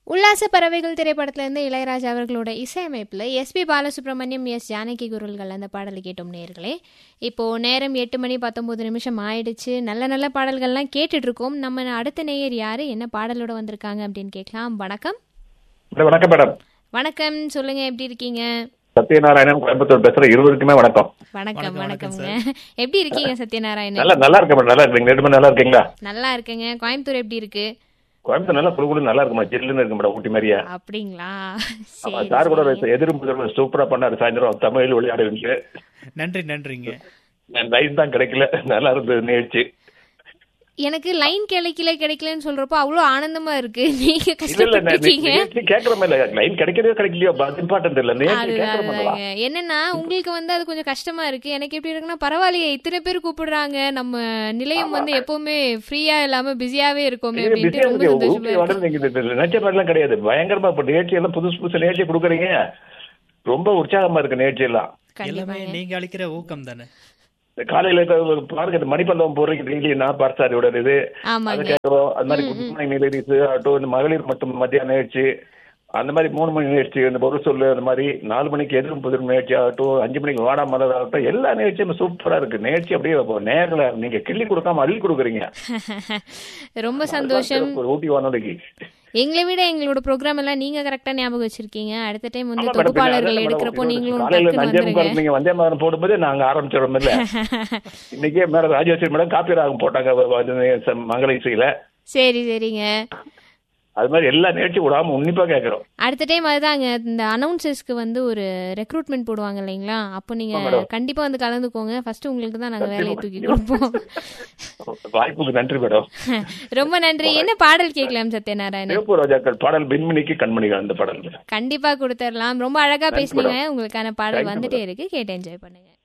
உல்லாச பறவைகள் திரைப்படத்துல இருந்து இளையராஜா அவர்களோட இசையமைப்பில் எஸ்பி பாலசுப்ரமணியம் எஸ் ஜானகி குரல்கள் அந்த பாடலை கேட்டோம் நேர்களே இப்போ நேரம் எட்டு மணி பத்தொன்பது நிமிஷம் ஆயிடுச்சு நல்ல நல்ல பாடல்கள்லாம் கேட்டுட்டு இருக்கோம் நம்ம அடுத்த நேயர் யாரு என்ன பாடலோட வந்திருக்காங்க அப்படின்னு கேட்கலாம் வணக்கம் மேடம், வணக்கம் மேடம் வணக்கம் சொல்லுங்க எப்படி இருக்கீங்க சத்யநாராயணன் கோயம்புத்தூர் பேசுறேன் இருவருக்குமே வணக்கம் வணக்கம் வணக்கம்ங்க எப்படி இருக்கீங்க சத்யநாராயணன் நல்லா நல்லா இருக்கேன் மேடம் நல்லா இருக்கீங்க ரெண்டு பேரும் நல்லா இருக்கீங்களா நல்லா இருக்கேங்க கோயம்புத்தூர் எப்படி இருக்கு கோயம்புத்தூர் நல்லா குழு நல்லா இருக்குமா ஜில்லுன்னு இருக்கு மேடம் ஊட்டி மாதிரியா அப்படிங்களா ஆமா சரி சார் கூட சரிங்க. எதிரும் முதல்வர் சூப்பரா பண்ணாரு சாயந்தரம் தமிழில் விளையாடுவீங்க நன்றி நன்றிங்க லைன் தான் கிடைக்கல நல்லா இருந்தது நிகழ்ச்சி எனக்கு லைன் கிடைக்கல கிடைக்கலன்னு சொல்றப்போ அவ்வளோ ஆனந்தமா இருக்கு நீங்க இல்ல இல்ல நான் கஷ்டப்பட்டுருக்கீங்க நிகழ்ச்சி கேட்கற இல்ல லைன் கிடைக்கிறதோ கிடைக்கலையோ அது இம்பார்ட்டன்ட் இல்ல நிகழ்ச்சி கேட்கற மாதிரி அதுதாங்க. என்னன்னா உங்களுக்கு வந்து அது கொஞ்சம் கஷ்டமா இருக்கு எனக்கு எப்படி இருக்குன்னா பரவாயில்லையே இத்தனை பேர் கூப்பிடுறாங்க நம்ம நிலையம் வந்து எப்பவுமே ஃப்ரீயா இல்லாம பிஸியாவே இருக்கோமே அப்படின்ட்டு ரொம்ப சந்தோஷமா ஊட்டி இருக்கு வடல் நீங்க நினைச்ச மாதிரிலாம் கிடையாது பயங்கரமா இப்ப நிகழ்ச்சி எல்லாம் புதுசு புதுசு நிகழ்ச்சி கொடுக்குறீங்க ரொம்ப உற்சாகமா இருக்கு நிகழ்ச்சி எல்லாம் எல்லாமே கண்டிப்பாங்க நீங்க அளிக்கிற ஊக்கம் தானே இந்த காலையில இப்ப பாருங்க இந்த மணிப்பந்தம் போடுறீங்க டெய்லி நான் பார்த்தாரியோட இது அதை ஆமாங்க கேட்கிறோம் அது மாதிரி குட் மார்னிங் நிலையீஸ் ஆட்டோ இந்த மகளிர் மட்டும் மத்தியான நிகழ்ச்சி அந்த மாதிரி மூணு மணி நிகழ்ச்சி இந்த பொருள் சொல்லு அந்த மாதிரி நாலு மணிக்கு எதிரும் புதிரும் நிகழ்ச்சி ஆகட்டும் அஞ்சு மணிக்கு வாடா மலர் ஆகட்டும் எல்லா நிகழ்ச்சியும் சூப்பரா இருக்கு நிகழ்ச்சி அப்படியே இப்போ நேரில் நீங்க கிள்ளி கொடுக்காம அள்ளி கொடுக்குறீங்க ரொம்ப சந்தோஷம் ஒரு ஊட்டி வானொலிக்கு எங்களை விட எங்களோட ப்ரோக்ராம் எல்லாம் நீங்க கரெக்டா ஞாபகம் வச்சிருக்கீங்க அடுத்த டைம் வந்து ஆமா மேடம், பின்ன தொகுப்பாளர்கள் அதான் மேடம், எடுக்கிறப்போ இவரு நீங்களும் காலையில டக்குன்னு அஞ்சே வந்துருங்க முக்கால் நீங்க வந்தே மாதம் போடும்போது நாங்க ஆரம்பிச்சிடும் இல்ல இன்னைக்கே மேடம் ராஜேஸ்வரி மேடம் காப்பி ராகம் போட்டாங்க வ- வ- மங்கள இசையில சரி சரிங்க அது மாதிரி எல்லா நிகழ்ச்சியும் விடாம உன்னிப்பா கேட்கறோம் அடுத்த டைம் அதுதாங்க இந்த அனௌன்சர்ஸ்க்கு வந்து ஒரு ரெக்ரூட்மெண்ட் போடுவாங்க இல்லைங்களா அப்போ நீங்க ஆமா மேடம். கண்டிப்பா வந்து கலந்துக்கோங்க ஃபர்ஸ்ட் உங்களுக்கு தான் நாங்க வேலையை தூக்கி கொடுப்போம் வாய்ப்புக்கு நன்றி மேடம் ரொம்ப நன்றி என்ன பாடல் கேட்கலாம் சத்யநாராயணன் சிவப்பு ரோஜாக்கள் பாடல் பின்மினிக்கு கண்மணிகள் அந்த பாடல் கண்டிப்பா கொடுத்துடலாம் ரொம்ப அழகா Thanks, பேசுனீங்க madam. உங்களுக்கான பாடல் Thank you, வந்துட்டே இருக்கு கேட்டு என்ஜாய் பண்ணுங்க